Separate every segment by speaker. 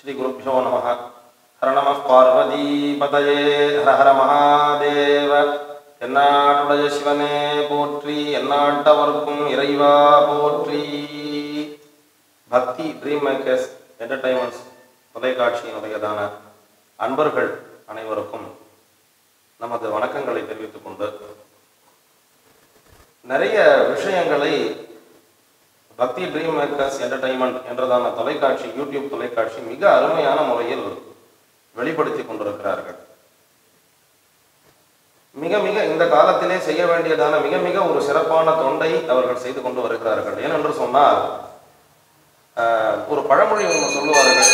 Speaker 1: ஸ்ரீகுருப்போ நம ஹர நம பார்வதீபதயே ஹர ஹர மகாதேவ எந்நாட்டுடைய சிவனே போற்றி எந்நாட்டவர்க்கும் இறைவா போற்றி பக்தி ட்ரீம் மேக்கர்ஸ் என்டர்டைன்மெண்ட்ஸ் தொலைக்காட்சியினுடையதான அன்பர்கள் அனைவருக்கும் நமது வணக்கங்களை தெரிவித்துக் கொண்டு நிறைய விஷயங்களை பக்தி ட்ரீம் மேக்கர்ஸ் என்டர்டைன்மெண்ட் என்றதான தொலைக்காட்சி யூடியூப் தொலைக்காட்சி மிக அருமையான முறையில் வெளிப்படுத்தி கொண்டிருக்கிறார்கள் மிக மிக இந்த காலத்திலே செய்ய வேண்டியதான மிக மிக ஒரு சிறப்பான தொண்டை அவர்கள் செய்து கொண்டு வருகிறார்கள் ஏனென்று சொன்னால் ஆஹ், ஒரு பழமொழி ஒன்று சொல்லுவார்கள்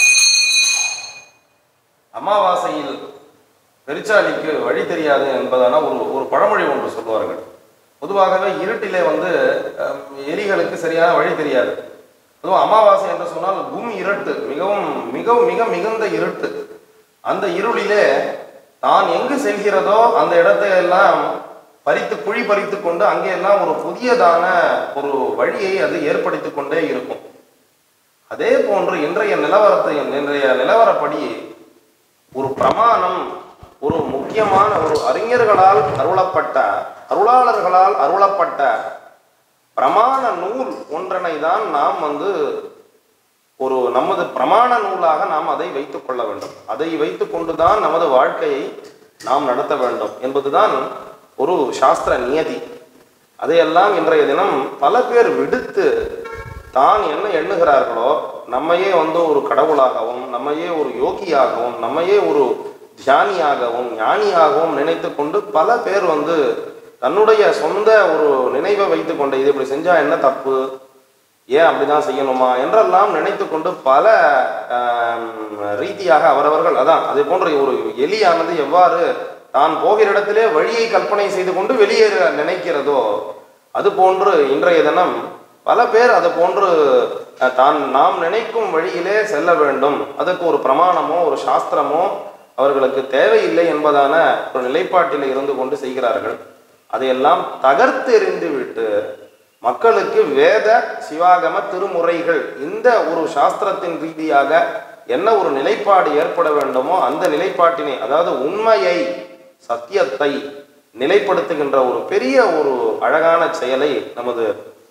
Speaker 1: அமாவாசையில் பெருச்சாளிக்கு வழி தெரியாது என்பதான ஒரு ஒரு பழமொழி ஒன்று சொல்லுவார்கள் பொதுவாகவே இருட்டிலே வந்து அஹ், எலிகளுக்கு சரியான வழி தெரியாது அதுவும் அமாவாசை என்று சொன்னால் பூமி இருட்டு மிகவும் மிகவும் மிக மிகுந்த இருட்டு அந்த இருளிலே தான் எங்கு செல்கிறதோ அந்த இடத்தை எல்லாம் பறித்து குழி பறித்து கொண்டு அங்கே எல்லாம் ஒரு புதியதான ஒரு வழியை அது ஏற்படுத்தி கொண்டே இருக்கும் அதே போன்று இன்றைய நிலவரத்தை இன்றைய நிலவரப்படி ஒரு பிரமாணம் ஒரு முக்கியமான ஒரு அறிஞர்களால் அருளப்பட்ட அருளாளர்களால் அருளப்பட்ட பிரமாண நூல் ஒன்றனை தான் நாம் வந்து ஒரு நமது பிரமாண நூலாக நாம் அதை வைத்துக் கொள்ள வேண்டும் அதை வைத்துக் கொண்டுதான் நமது வாழ்க்கையை நாம் நடத்த வேண்டும் என்பதுதான் ஒரு சாஸ்திர நியதி அதையெல்லாம் இன்றைய தினம் பல பேர் விடுத்து தான் என்ன எண்ணுகிறார்களோ நம்மையே வந்து ஒரு கடவுளாகவும் நம்மையே ஒரு யோகியாகவும் நம்மையே ஒரு தியானியாகவும் ஞானியாகவும் நினைத்து கொண்டு பல பேர் வந்து தன்னுடைய சொந்த ஒரு நினைவை வைத்து கொண்டு இது இப்படி செஞ்சா என்ன தப்பு ஏன் அப்படிதான் செய்யணுமா என்றெல்லாம் நினைத்து கொண்டு பல ஆம், ரீதியாக அவரவர்கள் அதான் அதே போன்ற ஒரு எலியானது எவ்வாறு தான் போகிற இடத்திலே வழியை கற்பனை செய்து கொண்டு வெளியேற நினைக்கிறதோ அது போன்று இன்றைய தினம் பல பேர் அது போன்று அஹ், தான் நாம் நினைக்கும் வழியிலே செல்ல வேண்டும் அதற்கு ஒரு பிரமாணமோ ஒரு சாஸ்திரமோ அவர்களுக்கு தேவையில்லை என்பதான ஒரு நிலைப்பாட்டில் இருந்து கொண்டு செய்கிறார்கள் அதையெல்லாம் தகர்த்தெறிந்து விட்டு மக்களுக்கு வேத சிவாகம திருமுறைகள் இந்த ஒரு சாஸ்திரத்தின் ரீதியாக என்ன ஒரு நிலைப்பாடு ஏற்பட வேண்டுமோ அந்த நிலைப்பாட்டினை அதாவது உண்மையை சத்தியத்தை நிலைப்படுத்துகின்ற ஒரு பெரிய ஒரு அழகான செயலை நமது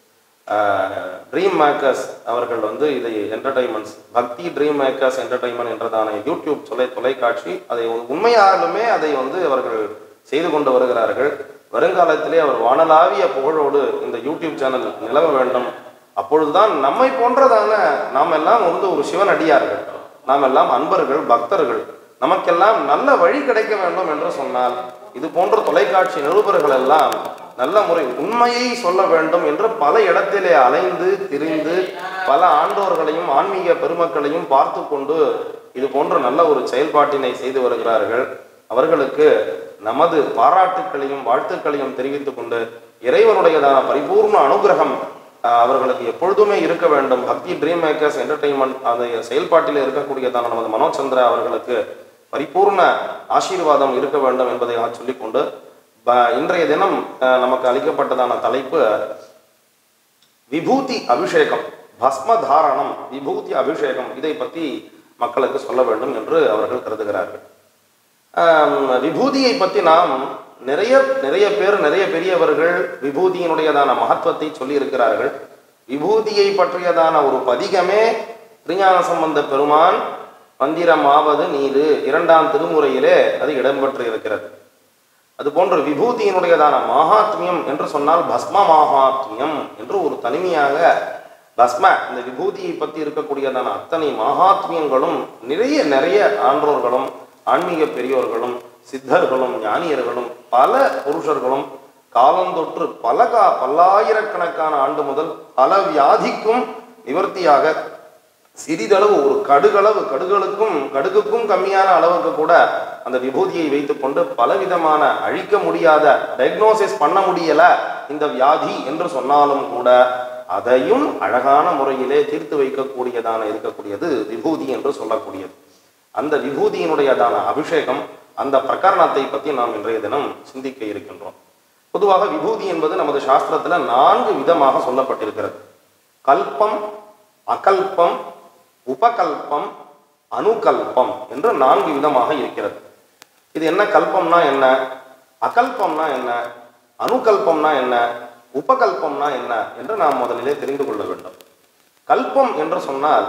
Speaker 1: ட்ரீம் மேக்கர்ஸ் அவர்கள் வந்து இதை entertainments Bhakti dream makers entertainment என்றதான யூடியூப் தொலை தொலைக்காட்சி அதை உண்மையாலுமே அதை வந்து அவர்கள் செய்து கொண்டு வருகிறார்கள் வருங்காலத்திலே அவர் வானலாவிய புகழோடு இந்த யூடியூப் சேனல் நிலவ வேண்டும் அப்பொழுதுதான் நம்மை போன்றதான நாம் எல்லாம் வந்து ஒரு சிவனடியார்கள் நாம் எல்லாம் அன்பர்கள் பக்தர்கள் நமக்கெல்லாம் நல்ல வழி கிடைக்க வேண்டும் என்று சொன்னால் இது போன்ற தொலைக்காட்சி நிருபர்கள் எல்லாம் நல்ல முறை உண்மையை சொல்ல வேண்டும் என்று பல இடத்திலே அலைந்து திரிந்து பல ஆண்டோர்களையும் ஆன்மீக பெருமக்களையும் பார்த்து கொண்டு இது போன்ற நல்ல ஒரு செயல்பாட்டினை செய்து வருகிறார்கள் அவர்களுக்கு நமது பாராட்டுக்களையும் வாழ்த்துக்களையும் தெரிவித்துக் கொண்டு இறைவனுடையதான பரிபூர்ண அனுகிரகம் ஆஹ், அவர்களுக்கு எப்பொழுதுமே இருக்க வேண்டும் பக்தி ட்ரீம் மேக்கர்ஸ் என்டர்டைன்மெண்ட் அந்த செயல்பாட்டில் இருக்கக்கூடியதான நமது மனோஜ் சந்திரா அவர்களுக்கு பரிபூர்ண ஆசீர்வாதம் இருக்க வேண்டும் என்பதை நான் சொல்லிக்கொண்டு ப- இன்றைய தினம் ஆஹ், நமக்கு அளிக்கப்பட்டதான தலைப்பு விபூதி அபிஷேகம் பஸ்ம தாரணம் விபூதி அபிஷேகம் இதை பற்றி மக்களுக்கு சொல்ல வேண்டும் என்று அவர்கள் கருதுகிறார்கள் ஆம், விபூதியை பற்றி நாம் நிறைய நிறைய பேர் நிறைய பெரியவர்கள் விபூதியினுடையதான மகத்துவத்தை சொல்லி இருக்கிறார்கள் விபூதியை பற்றியதான ஒரு பதிகமே திருஞான சம்பந்த பெருமான் மந்திரமாவது நீரு இரண்டாம் திருமுறையிலே அது இடம்பெற்று இருக்கிறது அதுபோன்று விபூதியினுடையதான மகாத்மியம் என்று சொன்னால் பஸ்ம மகாத்மியம் என்று ஒரு தனிமையாக பஸ்ம இந்த விபூதியை பற்றி இருக்கக்கூடியதான அத்தனை மகாத்மியங்களும் நிறைய நிறைய ஆன்றோர்களும் ஆன்மீக பெரியோர்களும் சித்தர்களும் ஞானியர்களும் பல புருஷர்களும் காலந்தொற்று பல கா பல்லாயிரக்கணக்கான ஆண்டு முதல் பல வியாதிக்கும் நிவர்த்தியாக சிறிதளவு ஒரு கடுகளவு கடுகளுக்கும் கடுகுக்கும் கம்மியான அளவுக்கு கூட அந்த விபூதியை வைத்துக்கொண்டு பலவிதமான அழிக்க முடியாத டயக்னோசிஸ் பண்ண முடியல இந்த வியாதி என்று சொன்னாலும் கூட அதையும் அழகான முறையிலே தீர்த்து வைக்கக்கூடியதான இருக்கக்கூடியது விபூதி என்று சொல்லக்கூடியது அந்த விபூதியினுடையதான அபிஷேகம் அந்த பிரகரணத்தை பற்றி நாம் இன்றைய தினம் சிந்திக்க இருக்கின்றோம் பொதுவாக விபூதி என்பது நமது சாஸ்திரத்துல நான்கு விதமாக சொல்லப்பட்டிருக்கிறது கல்பம் அகல்பம் உபகல்பம் அணுகல்பம் என்று நான்கு விதமாக இருக்கிறது இது என்ன கல்பம்னா என்ன அகல்பம்னா என்ன அணுகல்பம்னா என்ன உபகல்பம்னா என்ன என்று நாம் முதலிலே தெரிந்து கொள்ள வேண்டும் கல்பம் என்று சொன்னால்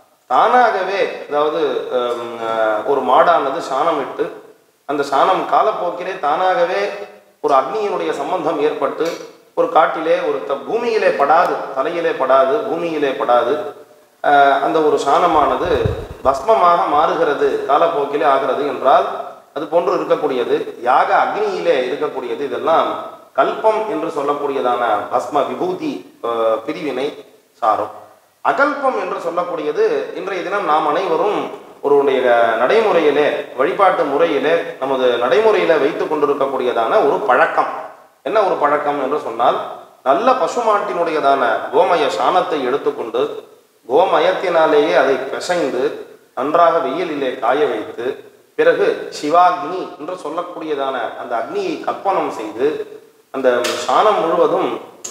Speaker 1: தானாகவே அதாவது ஹம், அஹ், ஒரு மாடானது சாணமிட்டு அந்த சாணம் காலப்போக்கிலே தானாகவே ஒரு அக்னியினுடைய சம்பந்தம் ஏற்பட்டு ஒரு காட்டிலே ஒரு த பூமியிலே படாது தலையிலே படாது பூமியிலே படாது அஹ், அந்த ஒரு சாணமானது பஸ்மமாக மாறுகிறது காலப்போக்கிலே ஆகிறது என்றால் அது போன்று இருக்கக்கூடியது யாக அக்னியிலே இருக்கக்கூடியது இதெல்லாம் கல்பம் என்று சொல்லக்கூடியதான பஸ்ம விபூதி அஹ், பிரிவினை சாரும் அகல்பம் என்று சொல்லக்கூடியது இன்றைய தினம் நாம் அனைவரும் ஒருடைய நடைமுறையிலே வழிபாட்டு முறையிலே நமது நடைமுறையில வைத்து கொண்டிருக்கக்கூடியதான ஒரு பழக்கம் என்ன ஒரு பழக்கம் என்று சொன்னால் நல்ல பசுமாட்டினுடையதான கோமய சாணத்தை எடுத்துக்கொண்டு கோமயத்தினாலேயே அதை பிசைந்து நன்றாக வெயிலிலே காய வைத்து பிறகு சிவாக்னி என்று சொல்லக்கூடியதான அந்த அக்னியை கற்பனம் செய்து அந்த சாணம் முழுவதும்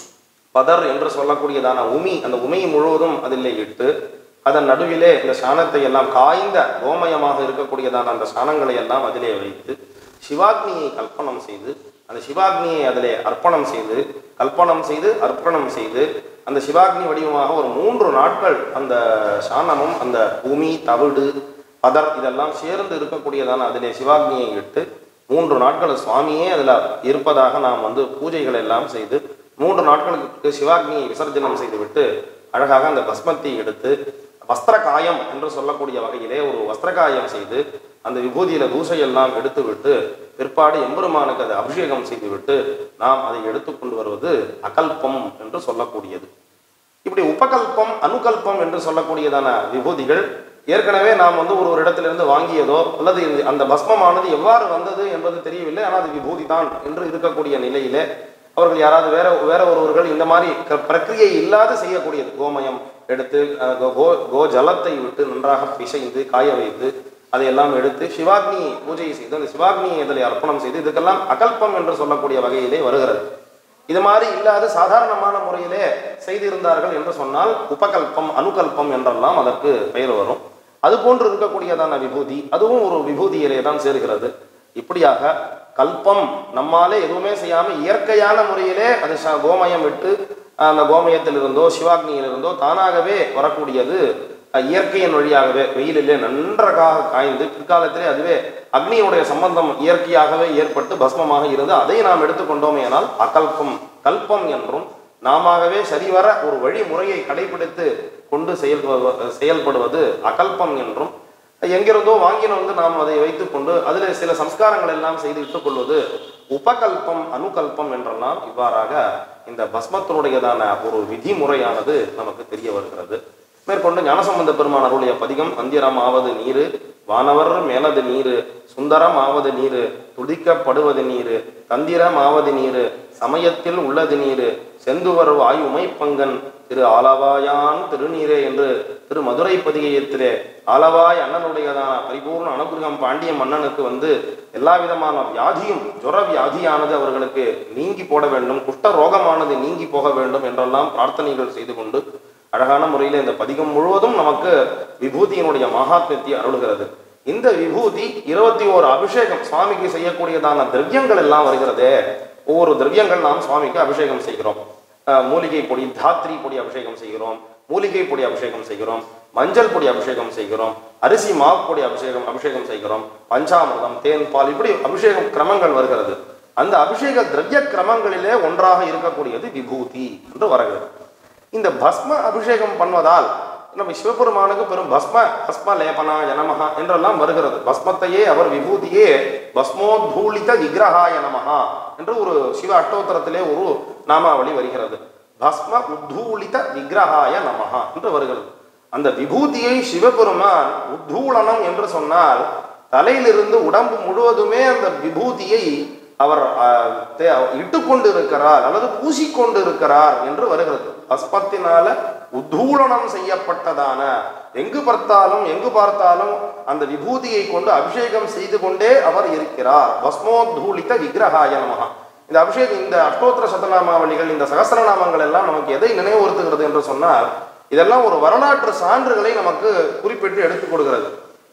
Speaker 1: பதர் என்று சொல்லக்கூடியதான உமி அந்த உமி முழுவதும் அதிலே இட்டு அதன் நடுவிலே இந்த சாணத்தை எல்லாம் காய்ந்த கோமயமாக இருக்கக்கூடியதான அந்த சாணங்களை எல்லாம் அதிலே வைத்து சிவாக்னியை கல்பனம் செய்து அந்த சிவாக்னியை அதிலே அர்ப்பணம் செய்து கல்பனம் செய்து அர்ப்பணம் செய்து அந்த சிவாக்னி வடிவமாக ஒரு மூன்று நாட்கள் அந்த சாணமும் அந்த உமி தவிடு பதர் இதெல்லாம் சேர்ந்து இருக்கக்கூடியதான அதிலே சிவாக்னியை இட்டு மூன்று நாட்கள் சுவாமியே அதில் இருப்பதாக நாம் வந்து பூஜைகள் எல்லாம் செய்து மூன்று நாட்களுக்கு சிவாக்னியை விசர்ஜனம் செய்துவிட்டு அழகாக அந்த பஸ்மத்தை எடுத்து வஸ்திர காயம் என்று சொல்லக்கூடிய வகையிலே ஒரு வஸ்திர காயம் செய்து அந்த விபூதியில தூசையெல்லாம் எடுத்து விட்டு பிற்பாடு எம்பெருமானுக்கு அதை அபிஷேகம் செய்துவிட்டு நாம் அதை எடுத்துக்கொண்டு வருவது அகல்பம் என்று சொல்லக்கூடியது இப்படி உபகல்பம் அணுகல்பம் என்று சொல்லக்கூடியதான விபூதிகள் ஏற்கனவே நாம் வந்து ஒரு ஒரு இடத்திலிருந்து வாங்கியதோ அல்லது இது- அந்த பஸ்மமானது எவ்வாறு வந்தது என்பது தெரியவில்லை ஆனால் அது விபூதி தான் என்று இருக்கக்கூடிய நிலையிலே அவர்கள் யாராவது வேற வேற ஒருவர்கள் இந்த மாதிரி க- பிரக்கிரியை இல்லாது செய்யக்கூடியது கோமயம் எடுத்து அஹ், கோ- கோ கோ ஜலத்தை விட்டு நன்றாக பிசைந்து காய வைத்து அதையெல்லாம் எடுத்து சிவாக்னி பூஜை செய்து அந்த சிவாக்னியை இதில் அர்ப்பணம் செய்து இதுக்கெல்லாம் அகல்பம் என்று சொல்லக்கூடிய வகையிலே வருகிறது இது மாதிரி இல்லாத சாதாரணமான முறையிலே செய்திருந்தார்கள் என்று சொன்னால் உபகல்பம் அணுகல்பம் என்றெல்லாம் அதற்கு பெயர் வரும் அது போன்று இருக்கக்கூடியதான விபூதி அதுவும் ஒரு விபூதியிலே தான் சேர்கிறது இப்படியாக கல்பம் நம்மாலே எதுவுமே செய்யாம இயற்கையான முறையிலே அது ச- கோமயம் விட்டு அந்த கோமயத்திலிருந்தோ சிவாக்னியிலிருந்தோ தானாகவே வரக்கூடியது அஹ், இயற்கையின் வழியாகவே வெயிலிலே நன்றாக காய்ந்து பிற்காலத்திலே அதுவே அக்னியுடைய சம்பந்தம் இயற்கையாகவே ஏற்பட்டு பஸ்மமாக இருந்து அதை நாம் எடுத்துக்கொண்டோமேயானால் அகல்பம் கல்பம் என்றும் நாமாகவே சரிவர ஒரு வழிமுறையை கடைபிடித்து கொண்டு செயல்படுவ செயல்படுவது அகல்பம் என்றும் எங்கிருந்தோ வாங்கின வந்து நாம் அதை வைத்துக்கொண்டு அதில் சில சம்ஸ்காரங்கள் எல்லாம் செய்து இட்டுக்கொள்வது உபகல்பம் அணுகல்பம் என்றெல்லாம் இவ்வாறாக இந்த பஸ்மத்தினுடையதான ஒரு விதிமுறையானது நமக்கு தெரிய வருகிறது மேற்கொண்டு ஞானசம்பந்த பெருமான் அருளிய பதிகம் அந்திரம் ஆவது நீரு வானவர் மேலது நீரு சுந்தரம் ஆவது நீரு துடிக்கப்படுவது நீரு தந்திரம் ஆவது நீரு சமயத்தில் உள்ளது நீரு செந்துவர் வாய் உமைப்பங்கன் திரு ஆலவாயான் திருநீரே என்று திரு மதுரை பதிகத்திலே ஆலவாய் அண்ணனுடையதான பரிபூர்ண அனுகிரகம் பாண்டிய மன்னனுக்கு வந்து எல்லா விதமான வியாதியும் ஜுர வியாதியானது அவர்களுக்கு நீங்கி போட வேண்டும் குஷ்ட ரோகமானது நீங்கி போக வேண்டும் என்றெல்லாம் பிரார்த்தனைகள் செய்து கொண்டு அழகான முறையில் இந்த பதிகம் முழுவதும் நமக்கு விபூதியினுடைய மகாத்மியத்தை அருளுகிறது இந்த விபூதி இருபத்தி ஓரு அபிஷேகம் சுவாமிக்கு செய்யக்கூடியதான திரவியங்கள் எல்லாம் வருகிறதே ஒவ்வொரு திரவியங்கள் நாம் சுவாமிக்கு அபிஷேகம் செய்கிறோம் அஹ், மூலிகை பொடி தாத்ரி பொடி அபிஷேகம் செய்கிறோம் மூலிகை பொடி அபிஷேகம் செய்கிறோம் மஞ்சள் பொடி அபிஷேகம் செய்கிறோம் அரிசி மாவு பொடி அபிஷேகம் அபிஷேகம் செய்கிறோம் பஞ்சாமிர்தம் தேன் பால் இப்படி அபிஷேகம் கிரமங்கள் வருகிறது அந்த அபிஷேக திரவிய கிரமங்களிலே ஒன்றாக இருக்கக்கூடியது விபூதி என்று வருகிறது இந்த பஸ்ம அபிஷேகம் பண்ணுவதால் நம்ம சிவபெருமானுக்கு பெரும் பஸ்ம பஸ்ம லேபனா நமஹா என்றெல்லாம் வருகிறது பஸ்மத்தையே அவர் விபூதியே பஸ்மோத்தூளித விக்கிரகாய நமஹா என்று ஒரு சிவ அட்டோத்தரத்திலே ஒரு நாமாவளி வருகிறது பஸ்ம உத்தூளித விக்கிரகாய நமஹா என்று வருகிறது அந்த விபூதியை சிவபெருமான் உத்தூளனம் என்று சொன்னால் தலையிலிருந்து உடம்பு முழுவதுமே அந்த விபூதியை அவர் ஆஹ், தே- இட்டுக்கொண்டு இருக்கிறார் அல்லது பூசிக்கொண்டு இருக்கிறார் என்று வருகிறது பஸ்பத்தினால உத்தூளனம் செய்யப்பட்டதான எங்கு பார்த்தாலும் எங்கு பார்த்தாலும் அந்த விபூதியை கொண்டு அபிஷேகம் செய்து கொண்டே அவர் இருக்கிறார் பஸ்மோத்தூளித விக்கிரகாய நமஹா இந்த அபிஷேகம் இந்த அஷ்டோத்திர சதநாமாவளிகள் இந்த சகஸ்ரநாமங்கள் எல்லாம் நமக்கு எதை நினைவுறுத்துகிறது என்று சொன்னால் இதெல்லாம் ஒரு வரலாற்று சான்றுகளை நமக்கு குறிப்பிட்டு எடுத்துக் கொடுக்கிறது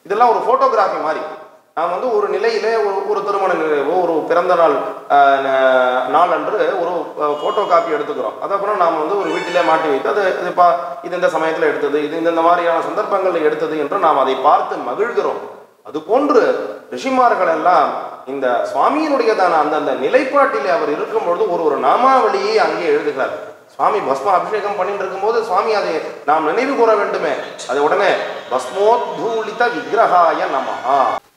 Speaker 1: இதெல்லாம் ஒரு போட்டோகிராஃபி மாதிரி நாம் வந்து ஒரு நிலையிலே ஒரு ஒரு திருமண நிலையோ ஒரு பிறந்த நாள் ஆஹ், ந- நாள் அன்று ஒரு போட்டோ காப்பி எடுத்துக்கிறோம் அதுக்கப்புறம் நாம் வந்து ஒரு வீட்டிலே மாட்டி வைத்து அது இது பா இது இந்த சமயத்தில் எடுத்தது இது இந்த இந்த மாதிரியான சந்தர்ப்பங்களில் எடுத்தது என்று நாம் அதை பார்த்து மகிழ்கிறோம் அது போன்று ரிஷிமார்கள் எல்லாம் இந்த சுவாமியினுடையதான அந்தந்த நிலைப்பாட்டிலே அவர் இருக்கும் பொழுது ஒரு ஒரு நாமாவளியை அங்கே எழுதுகிறார் சுவாமி பஸ்ம அபிஷேகம் பண்ணிட்டு இருக்கும்போது சுவாமி அதை நாம் நினைவு கூற வேண்டுமே அது உடனே பஸ்மோத்தூளித விக்கிரகாய நமஹா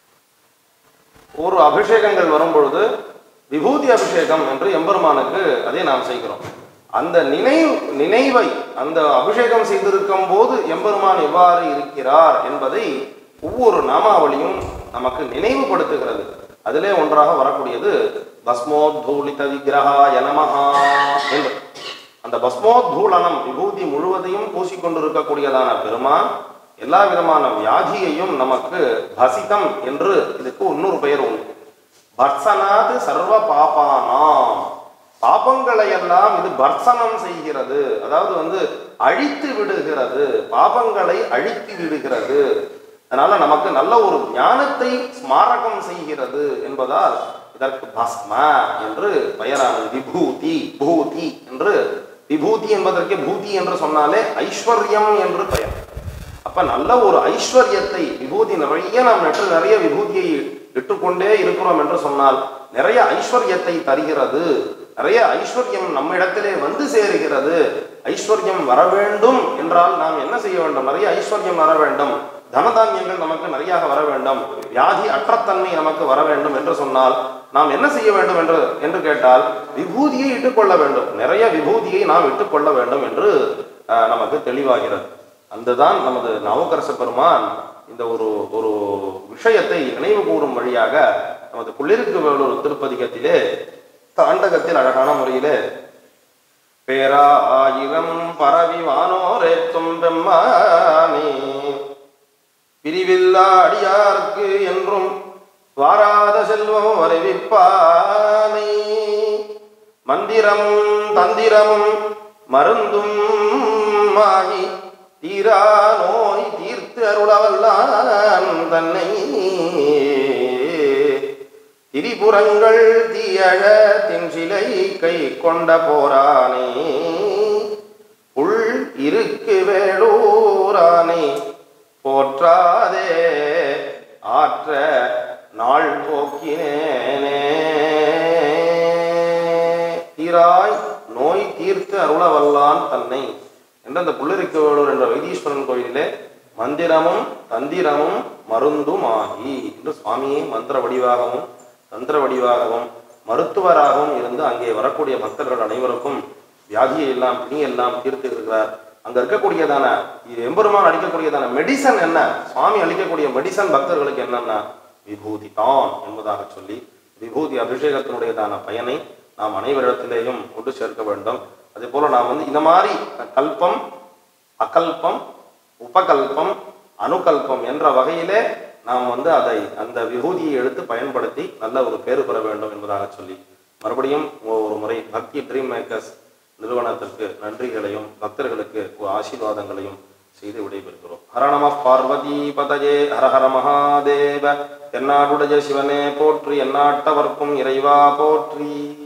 Speaker 1: ஒரு அபிஷேகங்கள் வரும்பொழுது விபூதி அபிஷேகம் என்று எம்பெருமானுக்கு அதை நாம் செய்கிறோம் அந்த நினைவு நினைவை அந்த அபிஷேகம் செய்திருக்கும் போது எம்பெருமான் எவ்வாறு இருக்கிறார் என்பதை ஒவ்வொரு நாமாவளியும் நமக்கு நினைவுபடுத்துகிறது அதிலே ஒன்றாக வரக்கூடியது பஸ்மோத்தூளித விக்கிரகாய நமஹா என்று அந்த பஸ்மோத்தூளனம் விபூதி முழுவதையும் பூசிக்கொண்டிருக்கக்கூடியதான பெருமான் எல்லா விதமான வியாதியையும் நமக்கு பசிதம் என்று இதுக்கு இன்னொரு பெயர் உண்டு பர்சனாது சர்வ பாபானாம் பாபங்களை எல்லாம் இது பர்சனம் செய்கிறது அதாவது வந்து அழித்து விடுகிறது பாபங்களை அழித்து விடுகிறது அதனால நமக்கு நல்ல ஒரு ஞானத்தை ஸ்மாரகம் செய்கிறது என்பதால் இதற்கு பஸ்ம என்று பெயரானது விபூதி பூதி என்று விபூதி என்பதற்கு பூதி என்று சொன்னாலே ஐஸ்வர்யம் என்று பெயர் அப்ப நல்ல ஒரு ஐஸ்வர்யத்தை விபூதி நிறைய நாம் நெற்று நிறைய விபூதியை இட்டுக்கொண்டே இருக்கிறோம் என்று சொன்னால் நிறைய ஐஸ்வர்யத்தை தருகிறது நிறைய ஐஸ்வர்யம் நம்மிடத்திலே வந்து சேருகிறது ஐஸ்வர்யம் வர வேண்டும் என்றால் நாம் என்ன செய்ய வேண்டும் நிறைய ஐஸ்வர்யம் வர வேண்டும் தனதானியங்கள் நமக்கு நிறைய வர வேண்டும் வியாதி அற்றத்தன்மை நமக்கு வர வேண்டும் என்று சொன்னால் நாம் என்ன செய்ய வேண்டும் என்று என்று கேட்டால் விபூதியை இட்டுக்கொள்ள வேண்டும் நிறைய விபூதியை நாம் இட்டுக்கொள்ள வேண்டும் என்று அஹ், நமக்கு தெளிவாகிறது அதுதான் நமது நவகரச பெருமான் இந்த ஒரு ஒரு விஷயத்தை நினைவு கூறும் வழியாக நமது குளிருக்கு வேலூர் திருப்பதிகத்திலே தாண்டகத்தில் அழகான முறையிலே பேராயிரம் பரவி வானோரேத்தும் பெம்மானே பிரிவில்லா அடியார்க்கு என்றும் வாராத செல்வம் அறிவிப்பானை மந்திரமும் தந்திரமும் மருந்தும் ஆகி தீரா நோய் தீர்த்து அருளவல்லான் தன்னை திரிபுரங்கள் தீயழ தின்சிலை கை கொண்ட போரானே உள் இருக்கு வேளூரானே போற்றாதே ஆற்ற நாள் போக்கினேனே தீராய் நோய் தீர்த்து அருளவல்லான் தன்னை என்ற அந்த புள்ளரிக்க வேலூர் என்ற வைத்தீஸ்வரன் கோயிலிலே மந்திரமும் தந்திரமும் மருந்தும் ஆகி என்று சுவாமியை மந்திர வடிவாகவும் தந்திர வடிவாகவும் மருத்துவராகவும் இருந்து அங்கே வரக்கூடிய பக்தர்கள் அனைவருக்கும் வியாதியை எல்லாம் பிணி எல்லாம் தீர்த்து இருக்கிறார் அங்க இருக்கக்கூடியதான இது எம்பெருமான் அளிக்கக்கூடியதான மெடிசன் என்ன சுவாமி அளிக்கக்கூடிய மெடிசன் பக்தர்களுக்கு என்னன்னா விபூதி தான் என்பதாக சொல்லி விபூதி அபிஷேகத்தினுடையதான பயனை நாம் அனைவரிடத்திலேயும் கொண்டு சேர்க்க வேண்டும் அதே போல நாம் வந்து இந்த மாதிரி கல்பம் அகல்பம் உபகல்பம் அணுகல்பம் என்ற வகையிலே நாம் வந்து அதை அந்த விபூதியை எடுத்து பயன்படுத்தி நல்ல ஒரு பேறு பெற வேண்டும் என்பதாக சொல்லி மறுபடியும் ஒரு முறை பக்தி ட்ரீம் மேக்கர்ஸ் நிறுவனத்திற்கு நன்றிகளையும் பக்தர்களுக்கு ஒரு ஆசீர்வாதங்களையும் செய்து விடைபெறுகிறோம் ஹர நம பார்வதி பதஜே ஹர ஹர மகாதேவ தென்னாடுடைய சிவனே போற்றி எந்நாட்டவர்க்கும் இறைவா போற்றி